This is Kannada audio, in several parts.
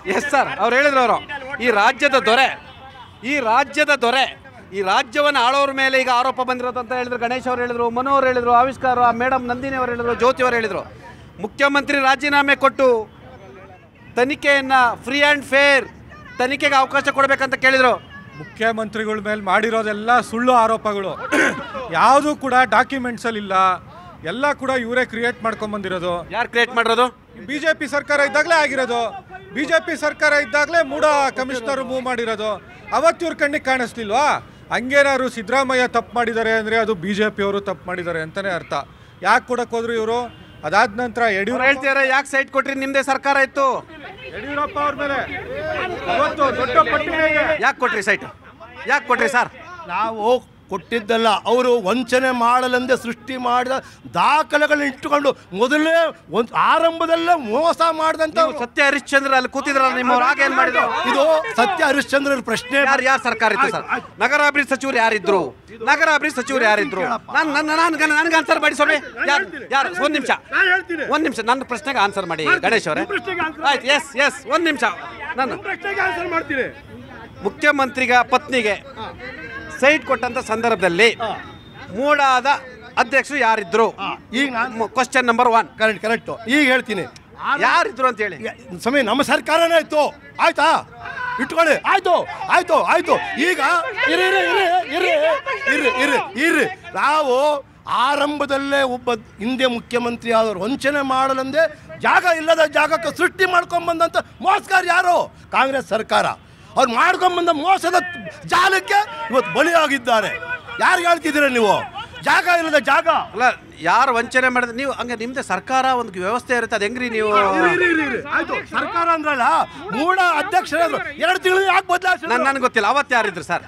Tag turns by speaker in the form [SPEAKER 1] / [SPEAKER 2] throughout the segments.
[SPEAKER 1] ಎಸ್ ಸರ್ ಅವ್ರು ಹೇಳಿದ್ರು ಅವರು ಈ ರಾಜ್ಯದ ದೊರೆ ಈ ರಾಜ್ಯದ ದೊರೆ ಈ ರಾಜ್ಯವನ್ನು ಆಳೋರ ಮೇಲೆ ಈಗ ಆರೋಪ ಬಂದಿರೋದು ಅಂತ ಹೇಳಿದ್ರು ಗಣೇಶ್ ಅವರು ಹೇಳಿದ್ರು ಮನು ಅವರು ಹೇಳಿದ್ರು ಆವಿಷ್ಕಾರ ಮೇಡಮ್ ನಂದಿನಿ ಅವರು ಹೇಳಿದ್ರು ಜ್ಯೋತಿ ಅವರು ಹೇಳಿದ್ರು ಮುಖ್ಯಮಂತ್ರಿ ರಾಜೀನಾಮೆ ಕೊಟ್ಟು ತನಿಖೆಯನ್ನು ಫ್ರೀ ಆ್ಯಂಡ್ ಫೇರ್ ತನಿಖೆಗೆ ಅವಕಾಶ ಕೊಡಬೇಕಂತ ಕೇಳಿದರು
[SPEAKER 2] ಮುಖ್ಯಮಂತ್ರಿಗಳ ಮೇಲೆ ಮಾಡಿರೋದೆಲ್ಲ ಸುಳ್ಳು ಆರೋಪಗಳು ಯಾವುದು ಕೂಡ ಡಾಕ್ಯುಮೆಂಟ್ಸಲ್ಲಿ ಇಲ್ಲ ಎಲ್ಲ ಕೂಡ ಇವರೇ ಕ್ರಿಯೇಟ್ ಮಾಡ್ಕೊಂಬಂದಿರೋದು
[SPEAKER 1] ಯಾರು ಕ್ರಿಯೇಟ್ ಮಾಡಿರೋದು
[SPEAKER 2] ಬಿ ಜೆ ಪಿ ಸರ್ಕಾರ ಇದ್ದಾಗಲೇ ಆಗಿರೋದು ಬಿ ಜೆ ಪಿ ಸರ್ಕಾರ ಇದ್ದಾಗಲೇ ಮೂಡ ಕಮಿಷನರ್ ಮೂವ್ ಮಾಡಿರೋದು ಅವತ್ತು ಇವ್ರ ಕಣ್ಣಿಗೆ ಕಾಣಿಸ್ಲಿಲ್ವಾ ಹಂಗೇನಾದ್ರು ಸಿದ್ದರಾಮಯ್ಯ ತಪ್ಪು ಮಾಡಿದ್ದಾರೆ ಅಂದರೆ ಅದು ಬಿ ಜೆ ಪಿಯವರು ತಪ್ಪು ಮಾಡಿದ್ದಾರೆ ಅಂತಲೇ ಅರ್ಥ ಯಾಕೆ ಕೊಡಕ್ಕೆ ಹೋದ್ರು ಇವರು ಅದಾದ ನಂತರ
[SPEAKER 1] ಇವ್ರು
[SPEAKER 2] ಯಡಿಯೂರಪ್ಪ
[SPEAKER 1] ಹೇಳ್ತಿದಾರೆ ಯಾಕೆ ಸೈಟ್ ಕೊಟ್ರಿ ನಿಮ್ದೇ ಸರ್ಕಾರ ಇತ್ತು
[SPEAKER 2] ಯಡಿಯೂರಪ್ಪ ಅವ್ರ ಮೇಲೆ ಇವತ್ತು ದೊಡ್ಡ ಪಟ್ಟಿನೇ ಇದೆ.
[SPEAKER 1] ಯಾಕೆ ಕೊಟ್ರಿ ಸೈಟ್ ಯಾಕೆ ಕೊಟ್ರಿ ಸರ್
[SPEAKER 3] ನಾವು ಕೊಟ್ಟಿದ್ದಲ್ಲ ಅವರು ವಂಚನೆ ಮಾಡಲೆಂದೇ ಸೃಷ್ಟಿ ಮಾಡಿದ ದಾಖಲೆಗಳನ್ನ ಇಟ್ಟುಕೊಂಡು ಮೊದಲೇ ಒಂದು ಆರಂಭದಲ್ಲೇ ಮೋಸ ಮಾಡಿದಂತ
[SPEAKER 1] ನೀವು ಸತ್ಯ ಹರಿಶ್ಚಂದ್ರ ಅಲ್ಲಿ ಕೂತಿದ್ರಲ್ಲ ನಿಮ್ಮವ್ರು ಆಗ ಏನ್ ಮಾಡಿದ್ರು
[SPEAKER 3] ಇದು ಸತ್ಯ ಹರಿಶ್ಚಂದ್ರ ಪ್ರಶ್ನೆ
[SPEAKER 1] ಯಾರು ಯಾರು ಸರ್ಕಾರ ಇತ್ತು ಸರ್ ನಗರಾಭಿವೃದ್ಧಿ ಸಚಿವರು ಯಾರಿದ್ರು ನಗರಾಭಿವೃದ್ಧಿ ಸಚಿವರು ಯಾರಿದ್ರು ನಾನು ನನ್ನ ನಾನು ನನಗೆ ಆನ್ಸರ್ ಮಾಡಿ ಸ್ವಾಮಿ ಯಾರು ಯಾರು ಒಂದ್ ನಿಮಿಷ ಒಂದ್ ನಿಮಿಷ ನನ್ನ ಪ್ರಶ್ನೆಗೆ ಆನ್ಸರ್ ಮಾಡಿ ಗಣೇಶ್ ಅವರೇ ಆಯ್ತು ಎಸ್ ಎಸ್ ಒಂದ್ ನಿಮಿಷ ನಾನು ಮುಖ್ಯಮಂತ್ರಿಗ ಪತ್ನಿಗೆ ಸೈಟ್ ಕೊಟ್ಟಂತ ಸಂದರ್ಭದಲ್ಲಿ ಮೂಡಾದ ಅಧ್ಯಕ್ಷರು ಯಾರಿದ್ರು
[SPEAKER 3] ಈಗ ನಾನು
[SPEAKER 1] question number one
[SPEAKER 3] correct correct ಈಗ ಹೇಳ್ತೀನಿ
[SPEAKER 1] ಯಾರಿದ್ರು ಅಂತ ಹೇಳಿ
[SPEAKER 3] ಸಮಯ ನಮ್ಮ ಸರ್ಕಾರನೇ ಇತ್ತು ಆಯ್ತಾ ಇಟ್ಕೊಳ್ಳಿ ಆಯ್ತು ಆಯ್ತು ಆಯ್ತು ಈಗ ಇರಿ ಇರಿ ಇರಿ ಇರಿ ಇರಿ ಇರಿ ಇರಿ ನಾವು ಆರಂಭದಲ್ಲೇ ಒಬ್ಬ ಹಿಂದೆ ಮುಖ್ಯಮಂತ್ರಿ ಆದವರು ವಂಚನೆ ಮಾಡಲೆಂದೇ ಜಾಗ ಇಲ್ಲದ ಜಾಗಕ್ಕೆ ಸೃಷ್ಟಿ ಮಾಡ್ಕೊಂಬಂದಂತ ಮೋಸ್ಗಾರ್ ಯಾರು ಕಾಂಗ್ರೆಸ್ ಸರ್ಕಾರ ಅವ್ರು ಮಾಡ್ಕೊಂಬಂದ ಮೋಸದ ಜಾಲಕ್ಕೆ ಇವತ್ತು ಬಲಿಯಾಗಿದ್ದಾರೆ ಯಾರಿಗೆ ಹೇಳ್ತಿದ್ದೀರ ನೀವು ಜಾಗ ಇಲ್ಲದ ಜಾಗ
[SPEAKER 1] ಅಲ್ಲ ಯಾರು ವಂಚನೆ ಮಾಡಿದ್ರೆ ನೀವು ಹಂಗೆ ನಿಮ್ದೇ ಸರ್ಕಾರ ಒಂದು ವ್ಯವಸ್ಥೆ ಇರುತ್ತೆ ಅದು ಹೆಂಗ್ರಿ ನೀವು
[SPEAKER 3] ಆಯ್ತು ಸರ್ಕಾರ ಅಂದ್ರಲ್ಲ ಮೂಡ ಅಧ್ಯಕ್ಷರಾದ್ರು ಎರಡು ತಿಂಗಳು ಯಾಕೆ ಬದಲಾಯಿಸಿದ್ರು
[SPEAKER 1] ನನ್ ನನಗೆ ಗೊತ್ತಿಲ್ಲ ಅವತ್ತು ಯಾರಿದ್ರು ಸರ್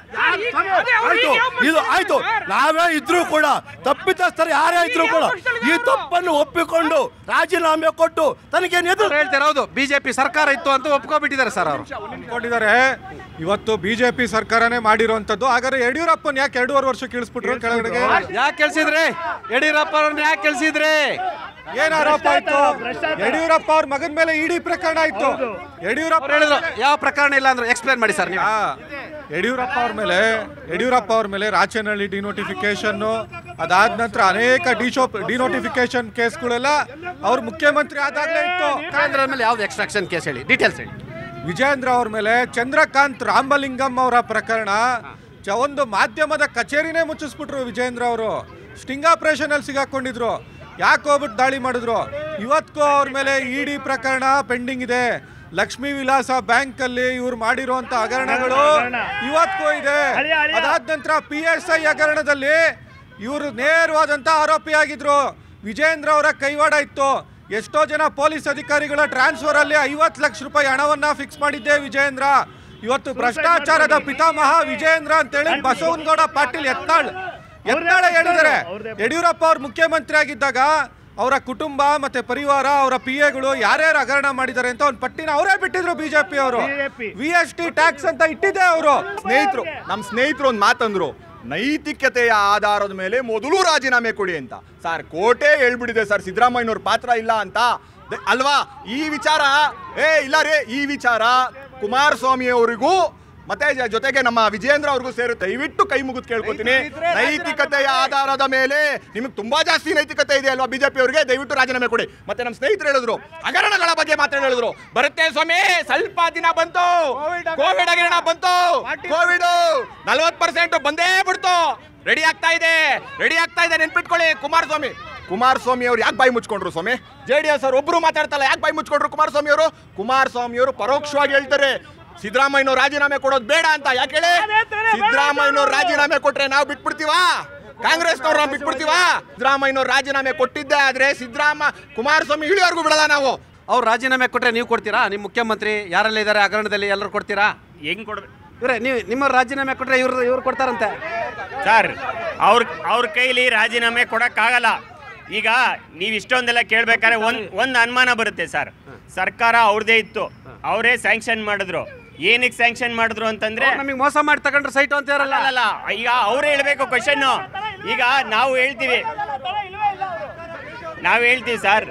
[SPEAKER 3] ಆಯ್ತು ಇದು ಆಯ್ತು ನಾವೇ ಇದ್ರು ಕೂಡ ತಪ್ಪಿತಸ್ಥರು ಯಾರೇ ಇದ್ರು ಕೂಡ ಈ ತಪ್ಪನ್ನು ಒಪ್ಪಿಕೊಂಡು ರಾಜೀನಾಮೆ ಕೊಟ್ಟು ತನಗೇನು ಎದುರು
[SPEAKER 1] ಅವ್ರು ಹೇಳ್ತಾರೆ ಹೌದು ಬಿಜೆಪಿ ಸರ್ಕಾರ ಇತ್ತು ಅಂತ ಒಪ್ಕೊಬಿಟ್ಟಿದ್ದಾರೆ ಸರ್ ಅವರು
[SPEAKER 2] ಕೊಟ್ಟಿದ್ದಾರೆ ಇವತ್ತು ಬಿಜೆಪಿ ಸರ್ಕಾರನೇ ಮಾಡಿರುವಂತದ್ದು ಹಾಗಾದ್ರೆ ಯಡಿಯೂರಪ್ಪನ್ ಯಾಕೆ ಎರಡೂವರೆ ವರ್ಷ ಇಳಿಸ್ಬಿಟ್ರು ಕೆಳಗಡೆಗೆ
[SPEAKER 1] ಯಾಕೆ ಕೆಲ್ಸಿದ್ರಿ ಯಡಿಯೂರಪ್ಪ ಅವ್ರನ್ನ ಯಾಕೆ ಕೆಲ್ಸಿದ್ರಿ
[SPEAKER 2] ಏನ್ ಆರೋಪ ಆಯ್ತು ಯಡಿಯೂರಪ್ಪ ಅವ್ರ ಮಗನ ಮೇಲೆ ಇಡಿ ಪ್ರಕರಣ ಆಯ್ತು ಯಡಿಯೂರಪ್ಪ
[SPEAKER 1] ಅವ್ರು ಹೇಳಿದ್ರು ಯಾವ ಪ್ರಕರಣ ಇಲ್ಲ ಅಂದ್ರೆ ಎಕ್ಸ್ಪ್ಲೇನ್ ಮಾಡಿ ಸರ್ ನೀವು
[SPEAKER 2] ಆ, ಯಡಿಯೂರಪ್ಪ ಅವ್ರ ಮೇಲೆ ಯಡಿಯೂರಪ್ಪ ಅವ್ರ ಮೇಲೆ ರಾಚನಹಳ್ಳಿ ಡಿನೋಟಿಫಿಕೇಶನ್ ಅದಾದ ನಂತರ ಅನೇಕ ಡಿಶೋ ಡಿನೋಟಿಫಿಕೇಶನ್ ಕೇಸ್ಗಳೆಲ್ಲ ಅವ್ರು ಮುಖ್ಯಮಂತ್ರಿ ಆದಾಗಲೇ ಇತ್ತು
[SPEAKER 1] ಕೇಂದ್ರ ಮೇಲೆ ಯಾವ್ದು ಎಕ್ಸ್ಟ್ರಾಕ್ಷನ್ ಕೇಸ್ ಹೇಳಿ ಡೀಟೇಲ್ಸ್ ಹೇಳಿ
[SPEAKER 2] ವಿಜೇಂದ್ರ ಅವ್ರ ಮೇಲೆ ಚಂದ್ರಕಾಂತ್ ರಾಮಲಿಂಗಂ ಅವರ ಪ್ರಕರಣ ಚ- ಒಂದು ಮಾಧ್ಯಮದ ಕಚೇರಿನೇ ಮುಚ್ಚಿಸ್ಬಿಟ್ರು ವಿಜೇಂದ್ರ ಅವರು ಸ್ಟಿಂಗ್ ಆಪರೇಷನ್ ಅಲ್ಲಿ ಸಿಗಾಕೊಂಡಿದ್ರು ಯಾಕೆ ಹೋಗ್ಬಿಟ್ಟು ದಾಳಿ ಮಾಡಿದ್ರು ಇವತ್ತಿಗೂ ಅವ್ರ ಮೇಲೆ ಇಡಿ ಪ್ರಕರಣ ಪೆಂಡಿಂಗ್ ಇದೆ ಲಕ್ಷ್ಮೀ ವಿಲಾಸ ಬ್ಯಾಂಕ್ ಅಲ್ಲಿ ಇವ್ರು ಮಾಡಿರುವಂತ ಹಗರಣಗಳು ಇವತ್ತಿಗೂ ಇದೆ ಅದಾದ ನಂತರ ಪಿ ಎಸ್ ಐ ಹಗರಣದಲ್ಲಿ ಇವರು ನೇರವಾದಂತ ಆರೋಪಿಯಾಗಿದ್ರು ವಿಜೇಂದ್ರ ಅವರ ಕೈವಾಡ ಇತ್ತು ಎಷ್ಟೋ ಜನ ಪೊಲೀಸ್ ಅಧಿಕಾರಿಗಳ ಟ್ರಾನ್ಸ್ಫರ್ ಅಲ್ಲಿ ಐವತ್ತು ಲಕ್ಷ ರೂಪಾಯಿ ಹಣವನ್ನ ಫಿಕ್ಸ್ ಮಾಡಿದ್ದೆ ವಿಜೇಂದ್ರ ಇವತ್ತು ಭ್ರಷ್ಟಾಚಾರದ ಪಿತಾಮಹ ವಿಜೇಂದ್ರ ಅಂತೇಳಿ ಬಸವನಗೌಡ ಪಾಟೀಲ್ ಯತ್ನಾಳ್ ಯತ್ನಾಳ ಹೇಳಿದ್ದಾರೆ ಯಡಿಯೂರಪ್ಪ ಅವ್ರು ಮುಖ್ಯಮಂತ್ರಿ ಆಗಿದ್ದಾಗ ಅವರ ಕುಟುಂಬ ಮತ್ತೆ ಪರಿವಾರ ಅವರ ಪಿ ಎಗಳು ಯಾರ್ಯಾರು ಹಗರಣ ಮಾಡಿದ್ದಾರೆ ಅಂತ ಒಂದು ಪಟ್ಟಿನ ಅವರೇ ಬಿಟ್ಟಿದ್ರು ಬಿಜೆಪಿ ಅವರು ವಿ ಎಸ್ ಟಿ ಟ್ಯಾಕ್ಸ್ ಅಂತ ಇಟ್ಟಿದ್ದೆ ಅವರು
[SPEAKER 4] ಸ್ನೇಹಿತರು ನಮ್ಮ ಸ್ನೇಹಿತರು ಒಂದು ಮಾತಂದ್ರು ನೈತಿಕತೆಯ ಆಧಾರದ ಮೇಲೆ ಮೊದಲು ರಾಜೀನಾಮೆ ಕೊಡಿ ಅಂತ ಸರ್ ಕೋಟೆ ಹೇಳ್ಬಿಟ್ಟಿದೆ ಸರ್ ಸಿದ್ದರಾಮಯ್ಯನವ್ರ ಪಾತ್ರ ಇಲ್ಲ ಅಂತ ದ- ಅಲ್ವಾ ಈ ವಿಚಾರ ಏ ಇಲ್ಲ ರೀ ಈ ವಿಚಾರ ಕುಮಾರಸ್ವಾಮಿ ಅವರಿಗೂ ಮತ್ತೆ ಜ- ಜೊತೆಗೆ ನಮ್ಮ ವಿಜೇಂದ್ರ ಅವ್ರಿಗೂ ಸೇರುತ್ತೆ ದಯವಿಟ್ಟು ಕೈ ಮುಗಿದು ಕೇಳ್ಕೊತೀನಿ ನೈತಿಕತೆಯ ಆಧಾರದ ಮೇಲೆ ನಿಮಗೆ ತುಂಬಾ ಜಾಸ್ತಿ ನೈತಿಕತೆ ಇದೆ ಅಲ್ವಾ ಬಿಜೆಪಿ ಅವರಿಗೆ ದಯವಿಟ್ಟು ರಾಜೀನಾಮೆ ಕೊಡಿ ಮತ್ತೆ ನಮ್ಮ ಸ್ನೇಹಿತರು ಹೇಳಿದ್ರು ಹಗರಣಗಳ ಬಗ್ಗೆ ಮಾತ್ರ ಹೇಳಿದ್ರು ಬರುತ್ತೆ ಸ್ವಾಮಿ ಸ್ವಲ್ಪ ದಿನ ಬಂತು ಕೋವಿಡ್ ಹಗರಣ ಬಂತು ಕೋವಿಡ್ ನಲ್ವತ್ ಪರ್ಸೆಂಟ್ ಬಂದೇ ಬಿಡ್ತು ರೆಡಿ ಆಗ್ತಾ ಇದೆ ರೆಡಿ ಆಗ್ತಾ ಇದೆ ನೆನ್ಪಿಟ್ಕೊಳ್ಳಿ ಕುಮಾರಸ್ವಾಮಿ ಕುಮಾರಸ್ವಾಮಿ ಅವರು ಯಾಕೆ ಬಾಯಿ ಮುಚ್ಕೊಂಡ್ರು ಸ್ವಾಮಿ ಜೆ ಡಿ ಎಸ್ ಅವ್ರು ಒಬ್ರು ಮಾತಾಡ್ತಲ್ಲ ಯಾಕೆ ಬಾಯಿ ಮುಚ್ಕೊಂಡ್ರು ಕುಮಾರಸ್ವಾಮಿ ಅವರು ಕುಮಾರಸ್ವಾಮಿ ಅವರು ಪರೋಕ್ಷವಾಗಿ ಹೇಳ್ತಾರೆ ಸಿದ್ದರಾಮಯ್ಯನವ್ರು ರಾಜೀನಾಮೆ ಕೊಡೋದು ಬೇಡ ಅಂತ ಯಾಕೆ ಹೇಳಿ ಸಿದ್ದರಾಮಯ್ಯನವ್ರು ರಾಜೀನಾಮೆ ಕೊಟ್ರೆ ನಾವು ಬಿಟ್ಬಿಡ್ತೀವಾ ಕಾಂಗ್ರೆಸ್ನವ್ರು ನಾವು ಬಿಟ್ಬಿಡ್ತೀವಾ ಸಿದ್ದರಾಮಯ್ಯನವ್ರು ರಾಜೀನಾಮೆ ಕೊಟ್ಟಿದ್ದೆ ಆದ್ರೆ ಸಿದ್ದರಾಮ ಕುಮಾರಸ್ವಾಮಿ ಇಳಿಯೋರ್ಗು ಬಿಡಲ್ಲ ನಾವು
[SPEAKER 1] ಅವ್ರು ರಾಜೀನಾಮೆ ಕೊಟ್ರೆ ನೀವು ಕೊಡ್ತೀರಾ ನಿಮ್ಮ ಮುಖ್ಯಮಂತ್ರಿ ಯಾರೆಲ್ಲ ಇದ್ದಾರೆ ಹಗರಣದಲ್ಲಿ ಎಲ್ಲರೂ ಕೊಡ್ತೀರಾ
[SPEAKER 5] ಹೆಂಗ್ ಕೊಡ್ಬೇಕು
[SPEAKER 1] ಇವ್ರೆ ನೀವು ನಿಮ್ಮ ರಾಜೀನಾಮೆ ಕೊಟ್ರೆ ಇವ್ರು ಇವ್ರು ಕೊಡ್ತಾರಂತೆ
[SPEAKER 5] ಸರ್ ಅವ್ರ ಅವ್ರ ಕೈಲಿ ರಾಜೀನಾಮೆ ಕೊಡಕ್ಕಾಗಲ್ಲ ಈಗ ನೀವು ಇಷ್ಟೊಂದೆಲ್ಲ ಕೇಳ್ಬೇಕಾದ್ರೆ ಒಂದ್ ಒಂದು ಅನುಮಾನ ಬರುತ್ತೆ ಸರ್ ಸರ್ಕಾರ ಅವ್ರದೇ ಇತ್ತು ಅವರೇ ಸ್ಯಾಂಕ್ಷನ್ ಮಾಡಿದ್ರು ಏನಕ್ಕೆ ಸ್ಯಾಂಕ್ಷನ್ ಮಾಡಿದ್ರು ಅಂತಂದ್ರೆ
[SPEAKER 1] ನಮಗೆ ಮೋಸ ಮಾಡಿ ತಗೊಂಡ್ರೆ ಸೈಟ್ ಅಂತ ಇರಲ್ಲ
[SPEAKER 5] ಅಲ್ಲ ಈಗ ಅವರೇ ಹೇಳ್ಬೇಕು ಕ್ವಶನ್ ಈಗ ನಾವು ಹೇಳ್ತೀವಿ ನಾವು ಹೇಳ್ತೀವಿ ಸರ್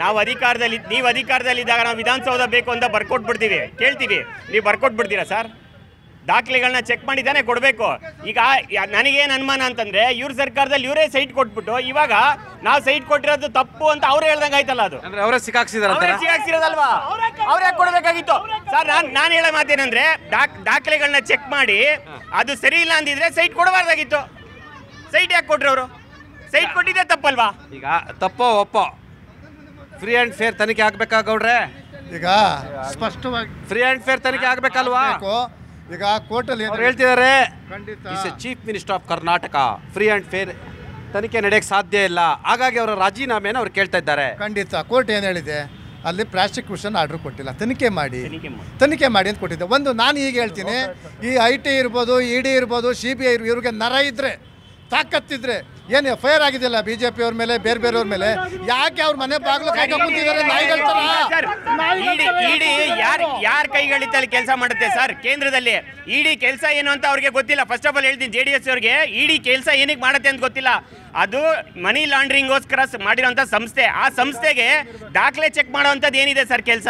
[SPEAKER 5] ನಾವು ಅಧಿಕಾರದಲ್ಲಿ ನೀವು ಅಧಿಕಾರದಲ್ಲಿದ್ದಾಗ ನಾವು ವಿಧಾನಸೌಧ ಬೇಕು ಅಂತ ಬರ್ಕೊಟ್ಬಿಡ್ತೀವಿ ಕೇಳ್ತೀವಿ ನೀವು ಬರ್ಕೊಟ್ಬಿಡ್ತೀರಾ ಸರ್ ದಾಖಲೆಗಳನ್ನ ಚೆಕ್ ಮಾಡಿದ್ದಾನೆ ಕೊಡಬೇಕು ಈಗ ಯ- ನನಗೇನು ಅನುಮಾನ ಅಂತಂದ್ರೆ ಇವ್ರ ಸರ್ಕಾರದಲ್ಲಿ ಇವರೇ ಸೈಟ್ ಕೊಟ್ಬಿಟ್ಟು ಇವಾಗ ನಾವು ಸೈಟ್ ಕೊಟ್ಟಿರೋದು ತಪ್ಪು ಅಂತ ಅವ್ರು ಹೇಳ್ದಂಗೆ ಆಯ್ತಲ್ಲ ಅದು
[SPEAKER 1] ಅಂದ್ರೆ ಅವರೇ ಸಿಕ್ಕಾಕ್ಸಿದಾರಂತ
[SPEAKER 5] ಅವರೇ ಸಿಗಾಕ್ಸಿರೋದಲ್ವಾ ಅವ್ರೇ ಕೊಡ್ಬೇಕಾಗಿತ್ತು ಸರ್ ನಾನ್ ನಾನು ಹೇಳೋ ಮಾತೇನಂದ್ರೆ ದಾಖ್ ದಾಖಲೆಗಳನ್ನ ಚೆಕ್ ಮಾಡಿ ಅದು ಸರಿ ಇಲ್ಲ ಅಂದಿದ್ರೆ ಸೈಟ್ ಕೊಡಬಾರ್ದಾಗಿತ್ತು ಸೈಟ್ ಯಾಕೆ ಕೊಟ್ರು ಅವರು ಸೈಟ್ ಕೊಟ್ಟಿದ್ದೆ ತಪ್ಪಲ್ವಾ
[SPEAKER 1] ಈಗ ತಪ್ಪೋ ಒಪ್ಪೋ ಫ್ರೀ ಆ್ಯಂಡ್ ಫೇರ್ ತನಿಖೆ ಆಗ್ಬೇಕಾ ಗೌಡ್ರೆ
[SPEAKER 6] ಈಗ ಸ್ಪಷ್ಟವಾಗಿ
[SPEAKER 1] ಫ್ರೀ ಆ್ಯಂಡ್ ಫೇರ್ ತನಿಖೆ ಆಗ್ಬೇಕಲ್ವಾ
[SPEAKER 6] ಬೇಕು. ಈಗ ಕೋರ್ಟಲ್ಲಿ
[SPEAKER 1] ಅವ್ರು ಹೇಳ್ತಿದ್ದಾರೆ
[SPEAKER 6] ಖಂಡಿತ
[SPEAKER 1] is a chief minister of Karnataka free and fair ತನಿಖೆ ನಡೆಯಕ್ಕೆ ಸಾಧ್ಯ ಇಲ್ಲ ಹಾಗಾಗಿ ಅವರ ರಾಜೀನಾಮೆಯನ್ನು ಅವ್ರು ಕೇಳ್ತಾ ಇದ್ದಾರೆ
[SPEAKER 6] ಖಂಡಿತ ಕೋರ್ಟ್ ಏನು ಹೇಳಿದೆ ಅಲ್ಲಿ ಪ್ರಾಸಿಕ್ಯೂಷನ್ ಆರ್ಡರ್ ಕೊಟ್ಟಿಲ್ಲ ತನಿಖೆ ಮಾಡಿ
[SPEAKER 5] ತನಿಖೆ ಮಾಡಿ.
[SPEAKER 6] ತನಿಖೆ ಮಾಡಿ ಅಂತ ಕೊಟ್ಟಿದ್ದೆ ಒಂದು ನಾನು ಈಗ ಹೇಳ್ತೀನಿ ಈ ಐ ಟಿ ಇರ್ಬೋದು ಇ ಡಿ ಇರ್ಬೋದು ಸಿ ಬಿ ಐ ಇವ್ರಿಗೆ ನರ ಇದ್ರೆ ತಾಕತ್ತಿದ್ರೆ ಏನು ಎಫ್ ಐ ಆರ್ ಆಗಿದೆಯಲ್ಲ ಬಿ ಜೆ ಪಿ ಅವ್ರ ಮೇಲೆ ಬೇರೆ ಬೇರೆಯವ್ರ ಮೇಲೆ ಯಾಕೆ ಅವ್ರ ಮನೆ ಬಾಗಿಲು ಕಾಯ್ಕೊಂಡು ಕೂತಿದ್ದಾರೆ ನಾಯಿಗಳ
[SPEAKER 5] ಸರ್
[SPEAKER 6] ಥರ
[SPEAKER 5] ಇಡಿ ಇಡಿ ಯಾರ್ ಯಾರ ಕೈಗಳಿತ್ತಲ್ಲಿ ಕೆಲಸ ಮಾಡುತ್ತೆ ಸರ್ ಕೇಂದ್ರದಲ್ಲಿ ಇಡಿ ಕೆಲಸ ಏನು ಅಂತ ಅವ್ರಿಗೆ ಗೊತ್ತಿಲ್ಲ ಫಸ್ಟ್ ಆಫ್ ಆಲ್ ಹೇಳ್ತೀನಿ ಜೆ ಡಿ ಎಸ್ ಅವ್ರಿಗೆ ಇಡಿ ಕೆಲಸ ಏನಕ್ಕೆ ಮಾಡುತ್ತೆ ಅಂತ ಗೊತ್ತಿಲ್ಲ ಅದು ಮನಿ ಲಾಂಡ್ರಿಂಗೋಸ್ಕರ ಸ- ಮಾಡಿರೋಂಥ ಸಂಸ್ಥೆ ಆ ಸಂಸ್ಥೆಗೆ ದಾಖಲೆ ಚೆಕ್ ಮಾಡೋವಂಥದ್ದು ಏನಿದೆ ಸರ್ ಕೆಲಸ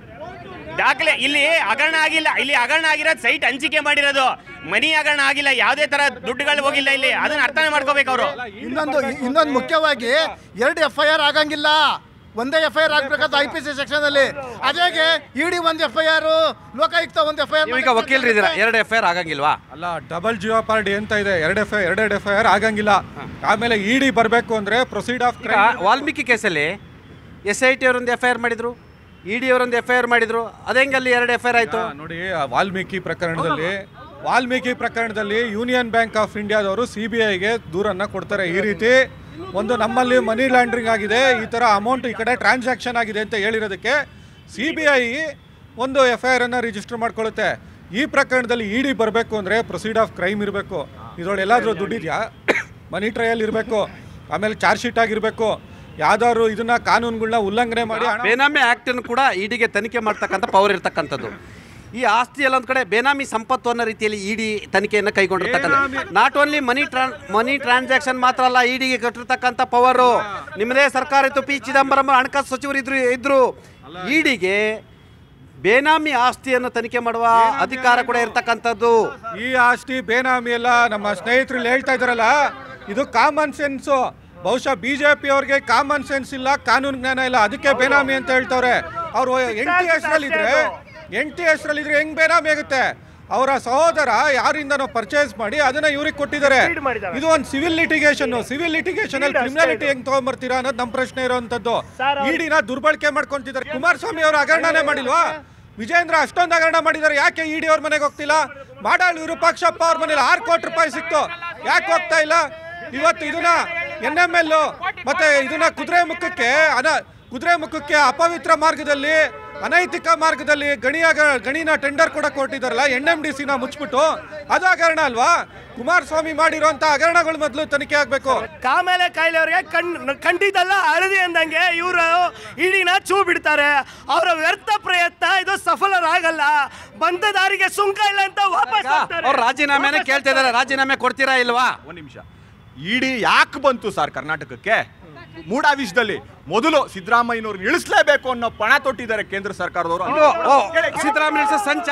[SPEAKER 5] ದಾಖಲೆ ಇಲ್ಲಿ ಹಗರಣ ಆಗಿಲ್ಲ ಇಲ್ಲಿ ಹಗರಣ ಆಗಿರೋದು ಸೈಟ್ ಹಂಚಿಕೆ ಮಾಡಿರೋದು ಮನಿ ಹಗರಣ ಆಗಿಲ್ಲ ಯಾವುದೇ ತರ ದುಡ್ಡುಗಳು ಹೋಗಿಲ್ಲ ಇಲ್ಲಿ ಅದನ್ನ ಅರ್ಥನೇ ಮಾಡ್ಕೋಬೇಕು ಅವರು
[SPEAKER 6] ಇನ್ನೊಂದು ಇನ್ನೊಂದು ಮುಖ್ಯವಾಗಿ ಎರಡು ಎಫ್ ಐ ಆರ್ ಆಗಂಗಿಲ್ಲ ಒಂದೇ ಎಫ್ ಐ ಆರ್ ಆಗ್ಬೇಕಾದ ಐ ಪಿ ಸಿ ಸೆಕ್ಷನ್ ಅಲ್ಲಿ ಅದೇಗೆ ಇಡಿ ಒಂದು ಎಫ್ ಐ ಆರ್ ಲೋಕಾಯುಕ್ತ ಒಂದು ಎಫ್ ಐ ಆರ್
[SPEAKER 1] ನೀವೀಗ ವಕೀಲರಿದ್ದೀರಾ ಎರಡು ಎಫ್ ಐ ಆರ್ ಆಗಂಗಿಲ್ವಾ
[SPEAKER 2] ಅಲ್ಲ ಡಬಲ್ ಜಿಯೋ ಪಾರ್ಟಿ ಅಂತ ಇದೆ ಎರಡು ಎಫ್ ಐ ಎರಡೆರಡು ಎಫ್ ಐ ಆರ್ ಆಗಂಗಿಲ್ಲ ಆಮೇಲೆ ಇಡಿ ಬರಬೇಕು ಅಂದ್ರೆ ಪ್ರೊಸೀಡ್ ಆಫ್
[SPEAKER 1] ಈಗ
[SPEAKER 2] ಕ್ರೈಮ್
[SPEAKER 1] ವಾಲ್ಮೀಕಿ ಕೇಸಲ್ಲಿ ಎಸ್ ಐ ಟಿ ಅವರೊಂದು ಎಫ್ ಐ ಆರ್ ಮಾಡಿದ್ರು ಇ ಡಿ ಅವರೊಂದು ಎಫ್ ಐ ಆರ್ ಮಾಡಿದ್ರು ಅದೇಂಗೆ ಅಲ್ಲಿ ಎರಡು ಎಫ್ ಐ ಆರ್ ಆಯಿತು
[SPEAKER 2] ನೋಡಿ ಆ ವಾಲ್ಮೀಕಿ ಪ್ರಕರಣದಲ್ಲಿ ವಾಲ್ಮೀಕಿ ಪ್ರಕರಣದಲ್ಲಿ ಯೂನಿಯನ್ ಬ್ಯಾಂಕ್ ಆಫ್ ಇಂಡಿಯಾದವರು ಸಿ ಬಿ ಐಗೆ ದೂರನ್ನ ಕೊಡ್ತಾರೆ ಈ ರೀತಿ ಒಂದು ನಮ್ಮಲ್ಲಿ ಮನಿ ಲ್ಯಾಂಡ್ರಿಂಗ್ ಆಗಿದೆ ಈ ಥರ ಅಮೌಂಟ್ ಈ ಕಡೆ ಟ್ರಾನ್ಸಾಕ್ಷನ್ ಆಗಿದೆ ಅಂತ ಹೇಳಿರೋದಕ್ಕೆ ಸಿ ಬಿ ಐ ಒಂದು ಎಫ್ ಐ ಆರನ್ನು ರಿಜಿಸ್ಟರ್ ಮಾಡ್ಕೊಳ್ಳುತ್ತೆ ಈ ಪ್ರಕರಣದಲ್ಲಿ ಇ ಡಿ ಬರಬೇಕು ಅಂದರೆ ಪ್ರೊಸೀಡ್ ಆಫ್ ಕ್ರೈಮ್ ಇರಬೇಕು ಇದ್ರೊಳಗೆ ಎಲ್ಲಾದರೂ ದುಡ್ಡಿದೆಯಾ ಮನಿ ಟ್ರಯಲ್ ಇರಬೇಕು ಆಮೇಲೆ ಚಾರ್ಜ್ ಶೀಟ್ ಆಗಿರಬೇಕು ಯಾವ್ದಾದ್ರು ಇದನ್ನ ಕಾನೂನುಗಳನ್ನ ಉಲ್ಲಂಘನೆ ಮಾಡಿ ಹಣ
[SPEAKER 1] ಬೇನಾಮಿ ಆ್ಯಕ್ಟನ್ನು ಕೂಡ ಇಡಿಗೆ ತನಿಖೆ ಮಾಡ್ತಕ್ಕಂಥ ಪವರ್ ಇರ್ತಕ್ಕಂಥದ್ದು ಈ ಆಸ್ತಿ ಎಲ್ಲ ಒಂದು ಕಡೆ ಬೇನಾಮಿ ಸಂಪತ್ತು ಅನ್ನೋ ರೀತಿಯಲ್ಲಿ ಇಡಿ ತನಿಖೆಯನ್ನು ಕೈಗೊಂಡಿರ್ತಕ್ಕಂಥ not only money tran money transaction ಮಾತ್ರ ಅಲ್ಲ ಇಡಿಗೆ ಕೊಟ್ಟಿರ್ತಕ್ಕಂಥ ಪವರು ನಿಮ್ಮದೇ ಸರ್ಕಾರ ಇತ್ತು ಪಿ ಚಿದಂಬರಂ ಹಣಕಾಸು ಸಚಿವರು ಇದ್ರು ಇದ್ರು ಇಡಿಗೆ ಬೇನಾಮಿ ಆಸ್ತಿಯನ್ನು ತನಿಖೆ ಮಾಡುವ ಅಧಿಕಾರ ಕೂಡ ಇರ್ತಕ್ಕಂಥದ್ದು
[SPEAKER 2] ಈ ಆಸ್ತಿ ಬೇನಾಮಿ ಎಲ್ಲ ನಮ್ಮ ಸ್ನೇಹಿತರು ಇಲ್ಲಿ ಹೇಳ್ತಾ ಇದಾರಲ್ಲ ಇದು ಕಾಮನ್ ಸೆನ್ಸು ಬಹುಶಃ ಬಿಜೆಪಿ ಅವ್ರಿಗೆ ಕಾಮನ್ ಸೆನ್ಸ್ ಇಲ್ಲ ಕಾನೂನು ಜ್ಞಾನ ಇಲ್ಲ ಅದಕ್ಕೆ ಬೇನಾಮಿ ಅಂತ ಹೇಳ್ತವ್ರೆ ಅವರು ಎಂಟಿ ಹೆಸರಲ್ಲಿದ್ರೆ ಎಂಟಿ ಹೆಸರಲ್ಲಿದ್ರೆ ಹೆಂಗ್ ಬೇನಾಮಿ ಆಗುತ್ತೆ ಅವರ ಸಹೋದರ ಯಾರಿಂದನೋ ಪರ್ಚೇಸ್ ಮಾಡಿ ಅದನ್ನ ಇವ್ರಿಗೆ ಕೊಟ್ಟಿದ್ದಾರೆ ಇದು ಒಂದು ಸಿವಿಲ್ ಲಿಟಿಗೇಷನ್ ಸಿವಿಲ್ ಲಿಟಿಗೇಷನ್ ಅಲ್ಲಿ ಕ್ರಿಮಿನಾಲಿಟಿ ಹೆಂಗ್ ತಗೊಂಡ್ಬರ್ತೀರಾ ಅನ್ನೋದು ನಮ್ಮ ಪ್ರಶ್ನೆ ಇರುವಂತದ್ದು ಇಡಿನ ದುರ್ಬಳಕೆ ಮಾಡ್ಕೊಂತಿದ್ದಾರೆ ಕುಮಾರಸ್ವಾಮಿ ಅವರು ಹಗರಣನೇ ಮಾಡಿಲ್ವಾ ವಿಜೇಂದ್ರ ಅಷ್ಟೊಂದು ಹಗರಣ ಮಾಡಿದ್ದಾರೆ ಯಾಕೆ ಇಡಿ ಅವ್ರ ಮನೆಗೆ ಹೋಗ್ತಿಲ್ಲ ಮಾಡಾಳ್ ವಿರೂಪಾಕ್ಷಪ್ಪ ಅವ್ರ ಮನೇಲಿ ಆರು ಕೋಟಿ ರೂಪಾಯಿ ಸಿಕ್ತು ಯಾಕೆ ಹೋಗ್ತಾ ಇಲ್ಲ ಇವತ್ತು ಇದನ್ನ ಎನ್ ಎಂ ಎಲ್ ಮತ್ತೆ ಇದನ್ನ ಕುದುರೆ ಮುಖಕ್ಕೆ ಅನ ಕುದುರೆ ಮುಖಕ್ಕೆ ಅಪವಿತ್ರ ಮಾರ್ಗದಲ್ಲಿ ಅನೈತಿಕ ಮಾರ್ಗದಲ್ಲಿ ಗಣಿಯಾಗ ಗಣಿನ ಟೆಂಡರ್ ಕೂಡ ಕೊಟ್ಟಿದ್ದಾರಲ್ಲ ಎನ್ ಎಂ ಡಿ ಸಿನ ಮುಚ್ಚಿಬಿಟ್ಟು ಅದು ಹಗರಣ ಅಲ್ವಾ ಕುಮಾರಸ್ವಾಮಿ ಮಾಡಿರುವಂತ ಹಗರಣಗಳು ಮೊದಲು ತನಿಖೆ ಆಗ್ಬೇಕು
[SPEAKER 7] ಕಾಮೇಲೆ ಕಾಯಿಲೆ ಅವ್ರಿಗೆ ಕಣ್ ಕಂಡಿದ್ದಲ್ಲ ಹಳದಿ ಅಂದಂಗೆ ಇವರು ಇಡಿನ ಚೂ ಬಿಡ್ತಾರೆ ಅವರ ವ್ಯರ್ಥ ಪ್ರಯತ್ನ ಇದು ಸಫಲರಾಗಲ್ಲ ಬಂದ ದಾರಿಗೆ ಸುಂಕ ಇಲ್ಲ ಅಂತ ವಾಪಸ್ ಹೋಗ್ತಾರೆ.
[SPEAKER 1] ಅವ್ರು ರಾಜೀನಾಮೆನೇ ಕೇಳ್ತಾ ಇದ್ದಾರೆ ರಾಜೀನಾಮೆ ಕೊಡ್ತೀರಾ ಇಲ್ವಾ
[SPEAKER 4] ಒಂದು ನಿಮಿಷ ಇಡಿ ಯಾಕೆ ಬಂತು ಸರ್ ಕರ್ನಾಟಕಕ್ಕೆ ಮೂಡಾವಿಷದಲ್ಲಿ ಮೊದಲು ಸಿದ್ದರಾಮಯ್ಯನವ್ರನ್ನ ಇಳಿಸ್ಲೇಬೇಕು ಅನ್ನೋ ಪಣ ತೊಟ್ಟಿದ್ದಾರೆ ಕೇಂದ್ರ ಸರ್ಕಾರದವರು
[SPEAKER 1] ಇದು ಓ ಸಿದ್ದರಾಮಯ್ಯ ಸಂಚ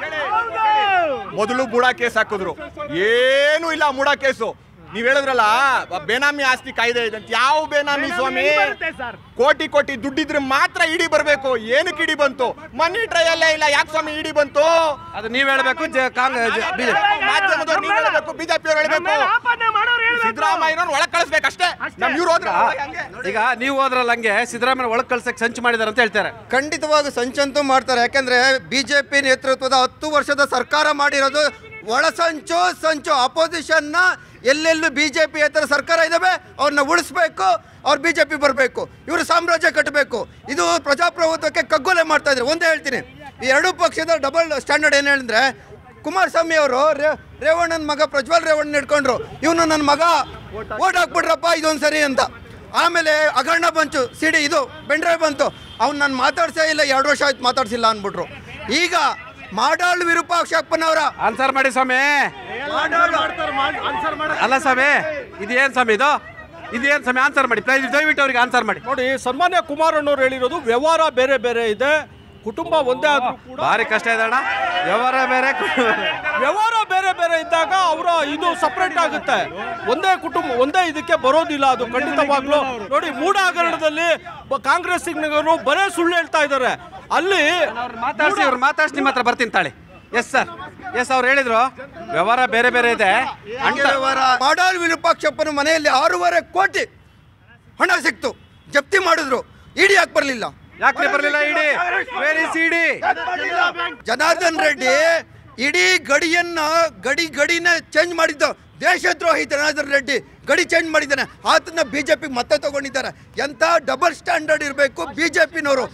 [SPEAKER 4] ಮೊದಲು ಮೂಡಾ ಕೇಸ್ ಹಾಕಿದ್ರು ಏನೂ ಇಲ್ಲ ಮೂಡಾ ಕೇಸು ನೀವ್ ಹೇಳಿದ್ರಲ್ಲ ಬೇನಾಮಿ ಆಸ್ತಿ ಕಾಯ್ದೆ ಇದೆ ಅಂತ ಯಾವ ಬೇನಾಮಿ ಸ್ವಾಮಿ
[SPEAKER 7] ಬರುತ್ತೆ ಸರ್.
[SPEAKER 4] ಕೋಟಿ ಕೋಟಿ ದುಡ್ಡಿದ್ರೆ ಮಾತ್ರ ಇಡಿ ಬರ್ಬೇಕು ಏನಕ್ಕೆ ಇಡಿ ಬಂತು ಮನಿ ಟ್ರಯಲ್ಲೇ ಇಲ್ಲ ಯಾಕೆ ಸ್ವಾಮಿ ಇಡಿ ಬಂತು
[SPEAKER 1] ಅದು ನೀವ್ ಹೇಳ್ಬೇಕು ಜ- ಕಾಂಗ್ರೆಸ್ ಬಿ-
[SPEAKER 4] ಮಾಧ್ಯಮದವ್ರು ನೀವ್ ಹೇಳ್ಬೇಕು ಬಿಜೆಪಿ ಅವ್ರು ಹೇಳ್ಬೇಕು
[SPEAKER 7] ಆಮೇಲೆ ಆಪಾದನೆ ಮಾಡೋರು ಹೇಳ್ಬೇಕು.
[SPEAKER 4] ಸಿದ್ದರಾಮಯ್ಯನವ್ರು ಒಳಗ್ ಕಳಿಸ್ಬೇಕಷ್ಟೇ ನಮ್ ಇವ್ರು ಹೋದ್ರೆ ಹಂಗೆ
[SPEAKER 1] ಈಗ ನೀವು ಹೋದ್ರಲ್ಲ ಹಂಗೆ ಸಿದ್ದರಾಮಯ್ಯ ಒಳಗ್ ಕಳ್ಸಕ್ ಸಂಚು ಮಾಡಿದಾರೆ ಅಂತ ಹೇಳ್ತಾರೆ
[SPEAKER 8] ಖಂಡಿತವಾಗಿ ಸಂಚಂತೂ ಮಾಡ್ತಾರೆ ಯಾಕಂದ್ರೆ ಬಿಜೆಪಿ ನೇತೃತ್ವದ ಹತ್ತು ವರ್ಷದ ಸರ್ಕಾರ ಮಾಡಿರೋದು ಒಳಸಂಚು ಸಂಚು ಅಪೋಸಿಷನ್ನ ಎಲ್ಲೆಲ್ಲೂ ಬಿಜೆಪಿ ಹತ್ರ ಸರ್ಕಾರ ಇದಾವೆ ಅವ್ರನ್ನ ಉಳಿಸ್ಬೇಕು ಅವ್ರು ಬಿಜೆಪಿ ಬರಬೇಕು ಇವರು ಸಾಮ್ರಾಜ್ಯ ಕಟ್ಟಬೇಕು ಇದು ಪ್ರಜಾಪ್ರಭುತ್ವಕ್ಕೆ ಕಗ್ಗೊಲೆ ಮಾಡ್ತಾ ಇದ್ದಾರೆ ಒಂದೇ ಹೇಳ್ತೀನಿ ಈ ಎರಡೂ ಪಕ್ಷದ ಡಬಲ್ ಸ್ಟ್ಯಾಂಡರ್ಡ್ ಏನು ಹೇಳಿದ್ರೆ ಕುಮಾರಸ್ವಾಮಿ ಅವರು ರೇವಣ್ಣನ ಮಗ ಪ್ರಜ್ವಲ್ ರೇವಣ್ಣ ಹಿಡ್ಕೊಂಡ್ರು ಇವನು ನನ್ನ ಮಗ ಓಟ್ ಹಾಕ್ಬಿಡ್ರಪ್ಪ ಇದೊಂದು ಸರಿ ಅಂತ ಆಮೇಲೆ ಹಗರಣ ಬಂತು ಸಿಡಿ ಇದು ಬೆಂಡ್ರೆ ಬಂತು ಅವ್ನು ನಾನು ಮಾತಾಡ್ಸೇ ಇಲ್ಲ ಎರಡು ವರ್ಷ ಆಯ್ತು ಮಾತಾಡ್ಸಿಲ್ಲ ಅಂದ್ಬಿಟ್ರು ಈಗ ಮಾಡಾಳ್ ವಿರೂಪಾಕ್ಷಪ್ಪನವರ
[SPEAKER 1] ಆನ್ಸರ್ ಮಾಡಿ ಸ್ವಾಮಿ ಅಲ್ಲ ಸ್ವಾಮಿ ಇದೇನ್ ಸ್ವಾಮಿ ಇದು ಇದೇನು ಸಮಯ ಆನ್ಸರ್ ಮಾಡಿ ಪ್ಲೀಸ್ ದಯವಿಟ್ಟು ಅವ್ರಿಗೆ ಆನ್ಸರ್ ಮಾಡಿ
[SPEAKER 2] ನೋಡಿ ಸನ್ಮಾನ್ಯ ಕುಮಾರಣ್ಣವ್ರು ಹೇಳಿರೋದು ವ್ಯವಹಾರ ಬೇರೆ ಬೇರೆ ಇದೆ ಕುಟುಂಬ ಒಂದೇ ಆದ್ರೂ ಕೂಡ
[SPEAKER 1] ಭಾರಿ ಕಷ್ಟ ಇದೆ ಅಣ್ಣ ವ್ಯವಹಾರ ಬೇರೆ ಕುಟುಂಬ ಬೇರೆ.
[SPEAKER 2] ವ್ಯವಹಾರ ಬೇರೆ ಬೇರೆ ಇದ್ದಾಗ ಅವರ ಇದು ಸಪ್ರೇಟ್ ಆಗುತ್ತೆ ಒಂದೇ ಕುಟುಂಬ ಒಂದೇ ಇದಕ್ಕೆ ಬರೋದಿಲ್ಲ ಅದು ಖಂಡಿತವಾಗ್ಲೂ ನೋಡಿ ಮೂಡ ಹಗರಣದಲ್ಲಿ ಬ- ಕಾಂಗ್ರೆಸ್ಸಿಗರು ಬರೇ ಸುಳ್ಳು ಹೇಳ್ತಾ ಇದ್ದಾರೆ ಅಲ್ಲಿ
[SPEAKER 1] ಅವ್ರು ಮಾತಾಡ್ಸಿ ಅವ್ರು ಮಾತಾಡ್ಸಿ ನಿಮ್ಮ ಹತ್ರ ಬರ್ತೀನಿ ತಾಳಿ ಎಸ್ ಸರ್ ಎಸ್ ಅವ್ರು ಹೇಳಿದ್ರು ವ್ಯವಹಾರ ಬೇರೆ ಬೇರೆ ಇದೆ ಅಂತ
[SPEAKER 8] ಮಾಡಾಳ್ ವಿರೂಪಾಕ್ಷಪ್ಪನ ಮನೆಯಲ್ಲಿ ಆರೂವರೆ ಕೋಟಿ ಹಣ ಸಿಕ್ತು ಜಪ್ತಿ ಮಾಡಿದ್ರು ಇಡಿ ಯಾಕೆ ಬರಲಿಲ್ಲ
[SPEAKER 1] ಯಾಕೆ ಬರಲಿಲ್ಲ ED where is ED
[SPEAKER 8] Janardhan Reddy ಇಡೀ ಗಡಿಯನ್ನ ಗಡಿ ಗಡಿನ ಚೇಂಜ್ ಮಾಡಿದ್ದ ದೇಶದ್ರೋಹಿ ಜನಾರ್ದನ್ ರೆಡ್ಡಿ ಗಡಿ ಚೇಂಜ್ ಮಾಡಿದ್ದಾನೆ ಆತನ ಬಿಜೆಪಿ ಮತ್ತೆ ತಗೊಂಡಿದ್ದಾರೆ ಎಂತ ಡಬಲ್ ಸ್ಟ್ಯಾಂಡರ್ಡ್ ಇರಬೇಕು ಬಿಜೆಪಿನವರು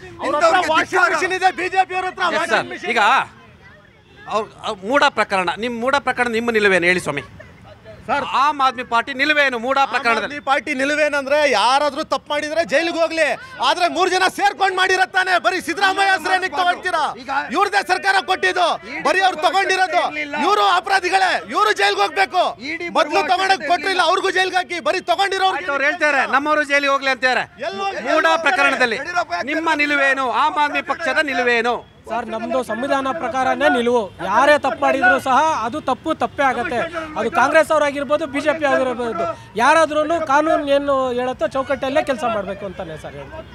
[SPEAKER 1] ಎಸ್ ಸರ್ ಈಗ ಅವ್ರು ಅವ್ರು ಮೂಡ ಪ್ರಕರಣ ನಿಮ್ಮ ಮೂಡ ಪ್ರಕರಣ ನಿಮ್ಮ ನಿಲುವೇನು ಹೇಳಿ ಸ್ವಾಮಿ ಸರ್ ಆಮ್ ಆದ್ಮಿ ಪಾರ್ಟಿ ನಿಲುವೇನು ಮೂಡ ಪ್ರಕರಣದಲ್ಲಿ
[SPEAKER 9] ಪಾರ್ಟಿ ನಿಲುವೇನಂದ್ರೆ ಯಾರಾದ್ರೂ ತಪ್ಪು ಮಾಡಿದ್ರೆ ಜೈಲಿಗೆ ಹೋಗ್ಲಿ ಆದ್ರೆ ಮೂರ್ ಜನ ಸೇರ್ಕೊಂಡ್ ಮಾಡಿರತ್ತಾನೆ ಬರೀ ಸಿದ್ದರಾಮಯ್ಯ ಹೆಸರೇನಿಗೆ ತಗೊಳ್ತೀರಾ ಇವ್ರದೇ ಸರ್ಕಾರ ಕೊಟ್ಟಿದ್ದು ಬರೀ ಅವ್ರು ತಗೊಂಡಿರೋದು ಇವರು ಅಪರಾಧಿಗಳೇ ಇವರು ಜೈಲ್ಗೆ ಹೋಗ್ಬೇಕು ಮೊದ್ಲು ತಗೊಂಡಕ್ ಕೊಟ್ಟಿಲ್ಲ ಅವ್ರಿಗೂ ಜೈಲ್ಗೆ ಹಾಕಿ ಬರೀ ತಗೊಂಡಿರೋ
[SPEAKER 1] ಅವ್ರು ಹೇಳ್ತಾರೆ ನಮ್ಮವರು ಜೈಲಿಗೆ ಹೋಗ್ಲಿ ಅಂತಾರೆ ಮೂಡ ಪ್ರಕರಣದಲ್ಲಿ ನಿಮ್ಮ ನಿಲುವೇನು ಆಮ್ ಆದ್ಮಿ ಪಕ್ಷದ ನಿಲುವೇನು
[SPEAKER 10] ಸರ್ ನಮ್ಮದು ಸಂವಿಧಾನ ಪ್ರಕಾರನೇ ನಿಲುವು ಯಾರೇ ತಪ್ಪು ಮಾಡಿದ್ರು ಸಹ ಅದು ತಪ್ಪು ತಪ್ಪೇ ಆಗುತ್ತೆ ಅದು ಕಾಂಗ್ರೆಸ್ ಅವರಾಗಿರ್ಬೋದು ಬಿ ಜೆ ಪಿ ಆಗಿರ್ಬೋದು ಯಾರಾದ್ರೂ ಕಾನೂನು ಏನು ಹೇಳುತ್ತೋ ಚೌಕಟ್ಟಲ್ಲೇ ಕೆಲಸ ಮಾಡಬೇಕು ಅಂತಾನೆ ಸರ್ ಹೇಳ್ತೀನಿ